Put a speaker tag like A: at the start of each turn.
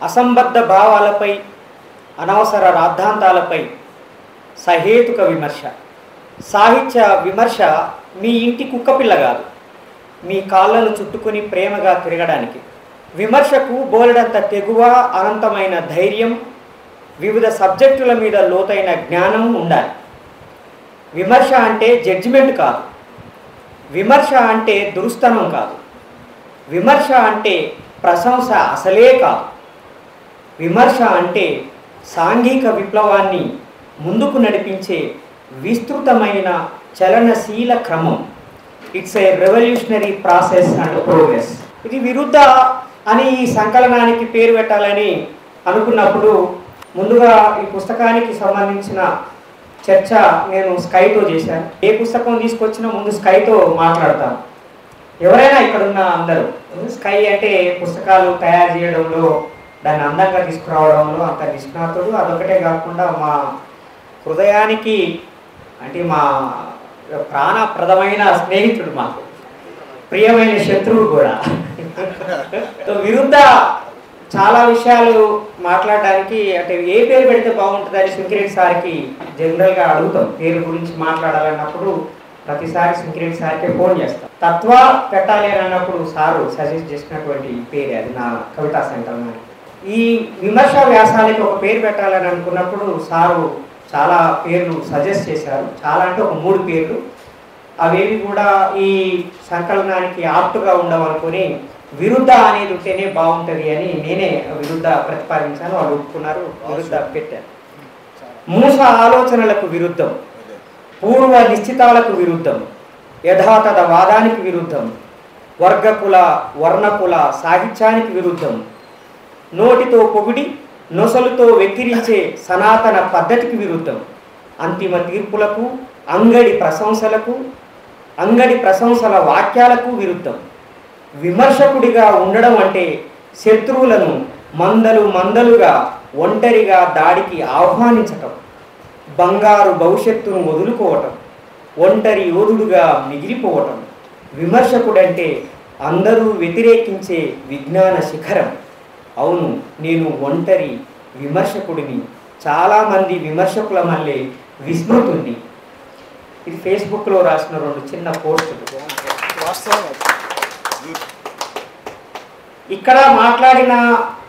A: అసంబద్ధ భావాలపై అనవసర రాద్ధాంతాలపై సహేతుక విమర్శ సాహిత్య విమర్శ మీ ఇంటి కుక్కపిల్ల కాదు మీ కాళ్ళను చుట్టుకొని ప్రేమగా తిరగడానికి విమర్శకు బోలెడంత తెగువ అనంతమైన ధైర్యం వివిధ సబ్జెక్టుల మీద లోతైన జ్ఞానం ఉండాలి విమర్శ అంటే జడ్జిమెంట్ కాదు విమర్శ అంటే దురుస్తనం కాదు విమర్శ అంటే ప్రశంస అసలే కాదు విమర్శ అంటే సాంఘిక విప్లవాన్ని ముందుకు నడిపించే విస్తృతమైన చలనశీల క్రమం it's a revolutionary process and progress ఇది విరుద్ధ అని ఈ సంకలనానికి పేరు పెట్టాలని అనుకున్నప్పుడు ముందుగా ఈ పుస్తకానికి సంబంధించిన చర్చ నేను స్కైతో చేశాను ఏ పుస్తకం తీసుకొచ్చినా ముందు స్కైతో మాట్లాడతాను ఎవరైనా ఇక్కడ ఉన్న అందరూ స్కై అంటే పుస్తకాలు తయారు చేయడంలో దాన్ని అందంగా తీసుకురావడంలో అంత నిష్ణాతుడు అదొకటే కాకుండా మా హృదయానికి అంటే మా ప్రాణప్రదమైన స్నేహితుడు మాకు ప్రియమైన శత్రువు కూడా సో విరుద్ధ చాలా విషయాలు మాట్లాడడానికి అంటే ఏ పేరు పెడితే బాగుంటుందని శంకిరెడ్డి సార్కి జనరల్గా అడుగుతాం పేరు గురించి మాట్లాడాలన్నప్పుడు ప్రతిసారి శంకిరెడ్డి సార్కే ఫోన్ చేస్తాం తత్వ పెట్టాలి అని అన్నప్పుడు సారు సజెస్ట్ చేసినటువంటి పేరు అది నా కవితా సంకలనానికి ఈ విమర్శ వ్యాసాలకి ఒక పేరు పెట్టాలని అనుకున్నప్పుడు సారు చాలా పేర్లు సజెస్ట్ చేశారు చాలా అంటే ఒక మూడు పేర్లు అవేవి కూడా ఈ సంకలనానికి ఆప్టుగా ఉండవనుకొని విరుద్ధ అనేది ఉంటేనే బాగుంటుంది అని నేనే విరుద్ధ ప్రతిపాదించాను వాళ్ళు ఒప్పుకున్నారు విరుద్ధ పెట్టారు మూస ఆలోచనలకు విరుద్ధం పూర్వ నిశ్చితాలకు విరుద్ధం యథాతథ వాదానికి విరుద్ధం వర్గకుల వర్ణకుల సాహిత్యానికి విరుద్ధం నోటితో పొగిడి నొసలుతో వెక్కిరించే సనాతన పద్ధతికి విరుద్ధం అంతిమ తీర్పులకు అంగడి ప్రశంసలకు అంగడి ప్రశంసల వాక్యాలకు విరుద్ధం విమర్శకుడిగా ఉండడం అంటే శత్రువులను మందలు మందలుగా ఒంటరిగా దాడికి ఆహ్వానించటం బంగారు భవిష్యత్తును వదులుకోవటం ఒంటరి యోధుడుగా మిగిలిపోవటం విమర్శకుడంటే అందరూ వ్యతిరేకించే విజ్ఞాన శిఖరం అవును నేను ఒంటరి విమర్శకుడిని చాలామంది విమర్శకుల మళ్ళీ విస్మృతుణ్ణి ఇది ఫేస్బుక్లో రాసిన రెండు చిన్న పోస్టులు
B: వాస్తవం
A: ఇక్కడ మాట్లాడిన